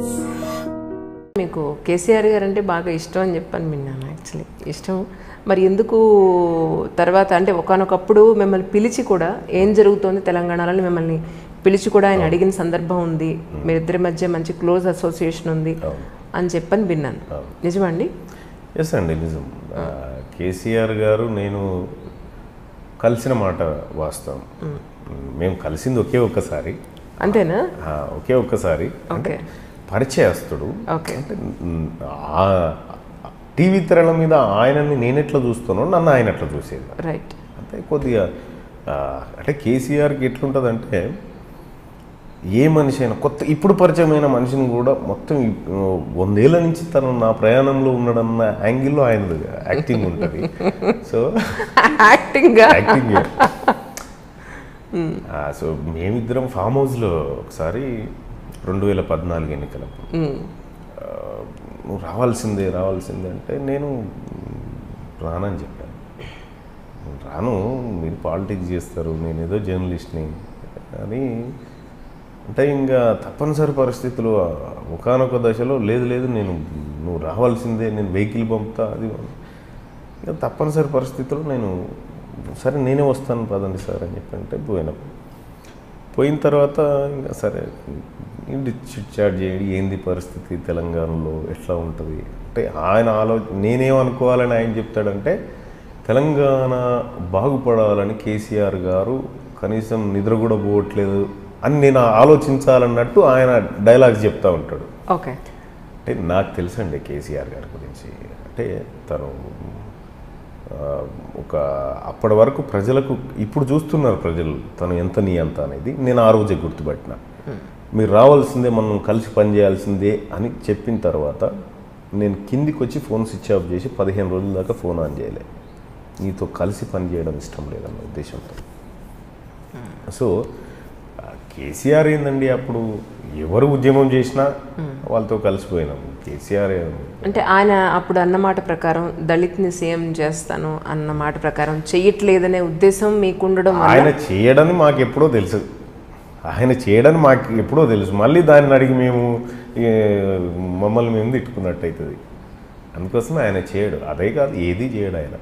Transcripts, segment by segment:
మీకు కేసీఆర్ గారు అంటే బాగా ఇష్టం అని చెప్పని విన్నాను యాక్చువల్లీ ఇష్టం మరి ఎందుకు తర్వాత అంటే ఒకనొకప్పుడు మిమ్మల్ని పిలిచి కూడా ఏం జరుగుతోంది తెలంగాణలో అని మిమ్మల్ని పిలిచి కూడా ఆయన అడిగిన సందర్భం ఉంది మీరిద్దరి మధ్య మంచి క్లోజ్ అసోసియేషన్ ఉంది అని చెప్పని విన్నాను నిజమండి ఎస్ అండి నిజం ఆ, కేసీఆర్ గారు నేను కలిసిన మాట వాస్తవం మేము కలిసింది ఒకే ఒక్కసారి అంతేనా ఆ, ఒకే ఒక్కసారి ఓకే పరిచయస్తుడు ఓకే అంటే మ్, ఆ టీవీ తెరల మీద ఆయనని నేను ఎట్లా చూస్తానో నన్ను ఆయన ఎట్లా చూసేది రైట్ అంటే కొద్దిగా ఆ, అంటే కేసీఆర్కి ఎట్లుంటుందంటే ఏ మనిషి అయినా కొత్త ఇప్పుడు పరిచయమైన మనిషిని కూడా మొత్తం ఈ, ఆ, వందేళ్ల నుంచి తను నా ప్రయాణంలో ఉన్నాడన్న యాంగిల్లో ఆయన యాక్టింగ్ ఉంటుంది సో యాక్టింగ్గా యాక్టింగ్ సో మేమిద్దరం ఫామ్ హౌస్లో ఒకసారి రెండు వేల పద్నాలుగు ఎన్నికలప్పుడు ఆ, నువ్వు రావాల్సిందే రావాల్సిందే అంటే నేను రానని చెప్పాను నేను రాను మీరు పాలిటిక్స్ చేస్తారు నేను ఏదో జర్నలిస్ట్ని అని అంటే ఇంకా తప్పనిసరి పరిస్థితులు ఒకనొక దశలో లేదు లేదు నేను నువ్వు రావాల్సిందే నేను వెహికల్ పంపుతా అది ఇంకా తప్పనిసరి పరిస్థితుల్లో నేను సరే నేనే వస్తాను పదండి సార్ అని చెప్పి అంటే పోయినాం పోయిన తర్వాత ఇంకా సరే ఇంటి చిట్ చాట్ చేయండి ఏంది పరిస్థితి తెలంగాణలో ఎట్లా ఉంటుంది అంటే ఆయన ఆలో నేనేమనుకోవాలని ఆయన చెప్తాడంటే తెలంగాణ బాగుపడాలని కేసీఆర్ గారు కనీసం నిద్ర కూడా పోవట్లేదు అని నేను ఆలోచించాలన్నట్టు ఆయన డైలాగ్స్ చెప్తా ఉంటాడు ఓకే అంటే నాకు తెలుసండి కేసీఆర్ గారి గురించి అంటే తను ఆ, ఒక అప్పటి వరకు ప్రజలకు ఇప్పుడు చూస్తున్నారు ప్రజలు తను ఎంత నీ అంత అనేది నేను ఆ రోజే గుర్తుపట్టిన మీరు రావాల్సిందే మనం కలిసి పనిచేయాల్సిందే అని చెప్పిన తర్వాత నేను కిందికి వచ్చి ఫోన్ స్విచ్ ఆఫ్ చేసి పదిహేను రోజుల దాకా ఫోన్ ఆన్ చేయలే నీతో కలిసి పనిచేయడం ఇష్టం లేదన్న ఉద్దేశంతో సో ఆ, కేసీఆర్ ఏందండి అప్పుడు ఎవరు ఉద్యమం చేసినా వాళ్ళతో కలిసిపోయినాం కేసీఆర్ ఏ- అంటే ఆయన అప్పుడు అన్న మాట ప్రకారం దళిత్ని సీఎం చేస్తాను అన్న మాట ప్రకారం చెయ్యట్లేదనే ఉద్దేశం మీకు ఉండడం వల్ల ఆయన చేయడని మాకు ఎప్పుడో తెలుసు ఆయన చేయడని మాకు ఎప్పుడో తెలుసు మళ్ళీ దాన్ని అడిగి మేము ఏ, మమ్మల్ని మేము తిట్టుకున్నట్టు అవుతుంది అందుకోసం ఆయన చేయడు అదే కాదు ఏది చేయడు ఆయన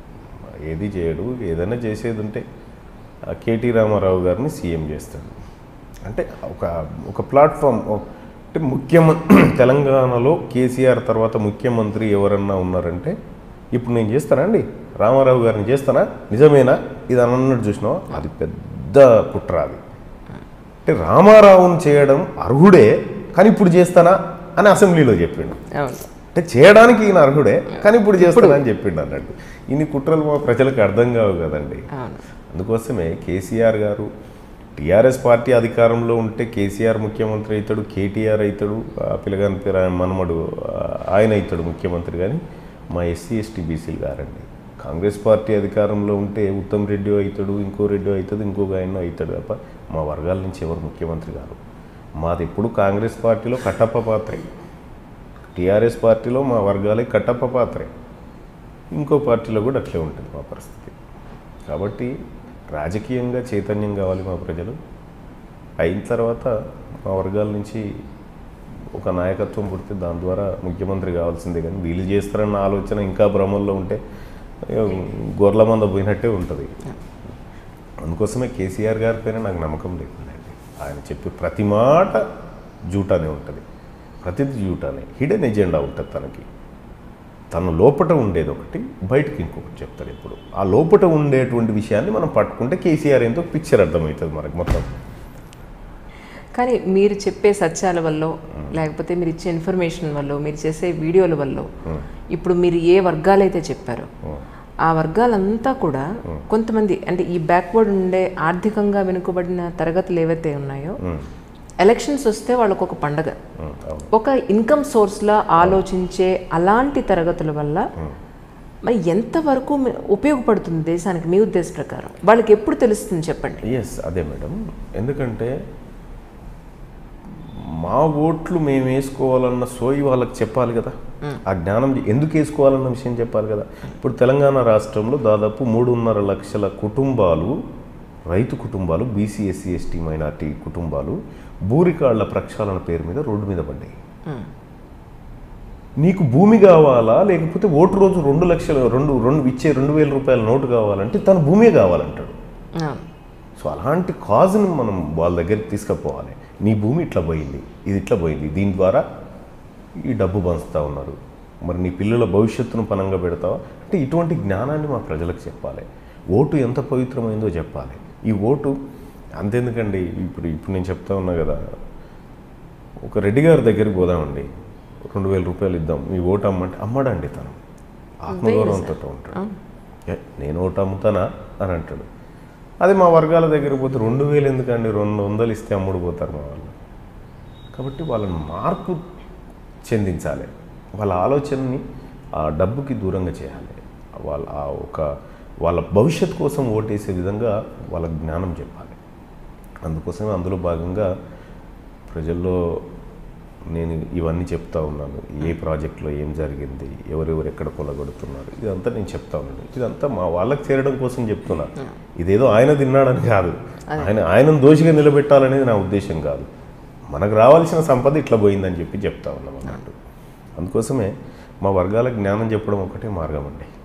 ఏది చేయడు ఏదైనా చేసేది ఉంటే ఆ కేటీ రామారావు గారిని సీఎం చేస్తాడు అంటే ఒక ఒక ప్లాట్ఫామ్ అంటే ముఖ్యమంత్రి తెలంగాణలో కేసీఆర్ తర్వాత ముఖ్యమంత్రి ఎవరన్నా ఉన్నారంటే ఇప్పుడు నేను చేస్తానా అండి రామారావు గారిని చేస్తానా నిజమేనా ఇది అని అన్నట్టు చూసినావా అది పెద్ద కుట్ర అది అంటే రామారావుని చేయడం అర్హుడే కానీ ఇప్పుడు చేస్తానా అని అసెంబ్లీలో చెప్పిండు అవును అంటే చేయడానికి ఈయన అర్హుడే కానీ ఇప్పుడు చేస్తానా అని చెప్పిండు అన్నట్టు ఇన్ని కుట్రలు మా ప్రజలకు అర్థం కావు కదండి అవును అందుకోసమే కేసీఆర్ గారు టీఆర్ఎస్ పార్టీ అధికారంలో ఉంటే కేసీఆర్ ముఖ్యమంత్రి అవుతాడు కేటీఆర్ అవుతాడు ఆ పిల్లగాని పేరు ఆయన మనమడు ఆ, ఆయన అవుతాడు ముఖ్యమంత్రి కానీ మా ఎస్సీ ఎస్టీ బీసీలు గారండి కాంగ్రెస్ పార్టీ అధికారంలో ఉంటే ఉత్తమ్ రెడ్డి అవుతాడు ఇంకో రెడ్డి అవుతుంది ఇంకొక ఆయన అవుతాడు తప్ప మా వర్గాల నుంచి ఎవరు ముఖ్యమంత్రి గారు మాది ఎప్పుడు కాంగ్రెస్ పార్టీలో కట్టప్ప పాత్రే టీఆర్ఎస్ పార్టీలో మా వర్గాలే కట్టప్ప పాత్రే ఇంకో పార్టీలో కూడా అట్లే ఉంటుంది మా పరిస్థితి కాబట్టి రాజకీయంగా చైతన్యం కావాలి మా ప్రజలు అయిన తర్వాత మా వర్గాల నుంచి ఒక నాయకత్వం పుడితే దాని ద్వారా ముఖ్యమంత్రి కావాల్సిందే కానీ వీళ్ళు చేస్తారన్న ఆలోచన ఇంకా భ్రమంలో ఉంటే ఇక గొర్రెల మంద పోయినట్టే ఉంటుంది అందుకోసమే కేసీఆర్ గారి పైన నాకు నమ్మకం లేకుందండి ఆయన చెప్పే ప్రతి మాట జూటానే ఉంటుంది ప్రతిది జూటానే హిడెన్ ఎజెండా ఉంటుంది తనకి తన లోపట ఉండేది ఒకటి బయటకి ఇంకొకటి చెప్తాడు ఇప్పుడు ఆ లోపట ఉండేటువంటి విషయాన్ని మనం పట్టుకుంటే కేసీఆర్ ఏంటో పిక్చర్ అర్థమవుతుంది మనకు మొత్తం కానీ మీరు చెప్పే సత్యాల వల్ల లేకపోతే మీరు ఇచ్చే ఇన్ఫర్మేషన్ వల్ల మీరు చేసే వీడియోల వల్ల ఇప్పుడు మీరు ఏ వర్గాలైతే చెప్పారో ఆ వర్గాలంతా కూడా కొంతమంది అంటే ఈ బ్యాక్వర్డ్ ఉండే ఆర్థికంగా వెనుకబడిన తరగతులు ఏవైతే ఉన్నాయో ఎలక్షన్స్ వస్తే వాళ్ళకు ఒక పండగ ఉం, అవును ఒక ఇన్కమ్ సోర్స్లా ఆలోచించే అలాంటి తరగతుల వల్ల మరి ఎంతవరకు మీ- ఉపయోగపడుతుంది దేశానికి మీ ఉద్దేశ ప్రకారం వాళ్ళకి ఎప్పుడు తెలుస్తుంది చెప్పండి ఎస్ అదే మేడం ఎందుకంటే మా ఓట్లు మేము వేసుకోవాలన్న సోయి వాళ్ళకి చెప్పాలి కదా ఆ జ్ఞానం ఎందుకు వేసుకోవాలన్న విషయం చెప్పాలి కదా ఇప్పుడు తెలంగాణ రాష్ట్రంలో దాదాపు మూడున్నర లక్షల కుటుంబాలు రైతు కుటుంబాలు బీసీ ఎస్సీ ఎస్టీ మైనార్టీ కుటుంబాలు బూరికాళ్ల ప్రక్షాళన పేరు మీద రోడ్డు మీద పడ్డాయి నీకు భూమి కావాలా లేకపోతే ఓటు రోజు రెండు లక్షలు రెండు రెండు ఇచ్చే రెండు వేల రూపాయల నోటు కావాలంటే తను భూమే కావాలంటాడు అవును సో అలాంటి కాజ్ని మనం వాళ్ళ దగ్గరికి తీసుకుపోవాలి నీ భూమి ఇట్లా పోయింది ఇది ఇట్లా పోయింది దీని ద్వారా ఈ డబ్బు పంచుతా ఉన్నారు మరి నీ పిల్లల భవిష్యత్తును పనంగా పెడతావా అంటే ఇటువంటి జ్ఞానాన్ని మా ప్రజలకు చెప్పాలి ఓటు ఎంత పవిత్రమైందో చెప్పాలి ఈ ఓటు అంతెందుకండి ఇప్పుడు ఇప్పుడు నేను చెప్తా ఉన్నా కదా ఒక రెడ్డి గారి దగ్గరికి పోదామండి రెండు వేల రూపాయలు ఇద్దాం ఈ ఓటు అమ్మంటే అమ్మడండి తను ఆత్మగౌరవంతో ఉంటాడు ఏ, నేను ఓటు అమ్ముతానా అని అంటాడు అది మా వర్గాల దగ్గర పోతే రెండు వేలు ఎందుకండి రెండు వందలు ఇస్తే అమ్ముడు పోతారు మా వాళ్ళు కాబట్టి వాళ్ళని మార్పు చెందించాలి వాళ్ళ ఆలోచనని ఆ డబ్బుకి దూరంగా చేయాలి వాళ్ళ ఆ ఒక వాళ్ళ భవిష్యత్ కోసం ఓటేసే విధంగా వాళ్ళ జ్ఞానం చెప్పాలి అందుకోసమే అందులో భాగంగా ప్రజల్లో నేను ఇవన్నీ చెప్తా ఉన్నాను ఏ ప్రాజెక్ట్లో ఏం జరిగింది ఎవరెవరు ఎక్కడ కొలగొడుతున్నారు ఇదంతా నేను చెప్తా ఉన్నాను ఇదంతా మా వాళ్ళకి చేరడం కోసం చెప్తున్నా ఇదేదో ఆయన తిన్నాడని కాదు ఆయన ఆయనను దోషిగా నిలబెట్టాలనేది నా ఉద్దేశం కాదు మనకు రావాల్సిన సంపద ఇట్లా పోయిందని చెప్పి చెప్తా ఉన్నాం అన్నట్టు అందుకోసమే మా వర్గాల జ్ఞానం చెప్పడం ఒకటే మార్గం అండి